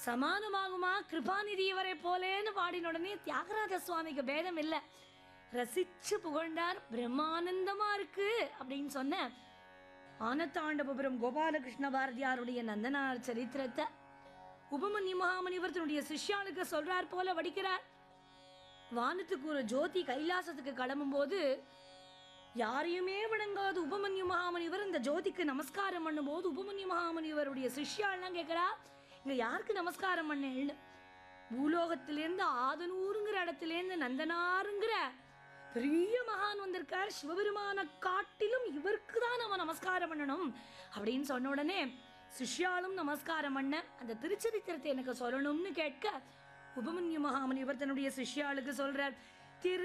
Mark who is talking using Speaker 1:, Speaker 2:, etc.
Speaker 1: சமானமாகுமா கிருபாநிதி இவரை போலேன்னு பாடின உடனே தியாகராஜ சுவாமிக்கு பேதம் இல்லை ரசிச்சு புகழ்ந்தார் பிரம்மானந்தமா இருக்கு அப்படின்னு சொன்ன ஆனத்தாண்டபுரம் கோபாலகிருஷ்ண பாரதியாருடைய நந்தனார் சரித்திரத்தை உபமன்யு மகாமணிவர் தன்னுடைய சிஷ்யாளுக்கு சொல்றார் போல வடிக்கிறார் வானத்துக்கு ஒரு ஜோதி கைலாசத்துக்கு கிளம்பும்போது யாரையுமே வணங்காத உபமன்யு மகாமணிவர் இந்த ஜோதிக்கு நமஸ்காரம் பண்ணும்போது உபமன்யு மகாமணிவருடைய சிஷ்யாள்லாம் கேட்குறா இங்க யாருக்கு நமஸ்காரம் பண்ணேன்னு பூலோகத்திலேருந்து ஆதனூருங்கிற இடத்துலேருந்து நந்தனாருங்கிற பெரிய மகான் வந்திருக்கார் சிவபெருமான காட்டிலும் இவருக்கு தான் நம்ம நமஸ்காரம் பண்ணணும் அப்படின்னு சொன்ன உடனே சிஷ்யாலும் நமஸ்காரம் பண்ண அந்த திருச்சரித்திரத்தை எனக்கு சொல்லணும்னு கேட்க உபமன்யு மகாமணிவர் தன்னுடைய சிஷ்யாளுக்கு சொல்றார் திரு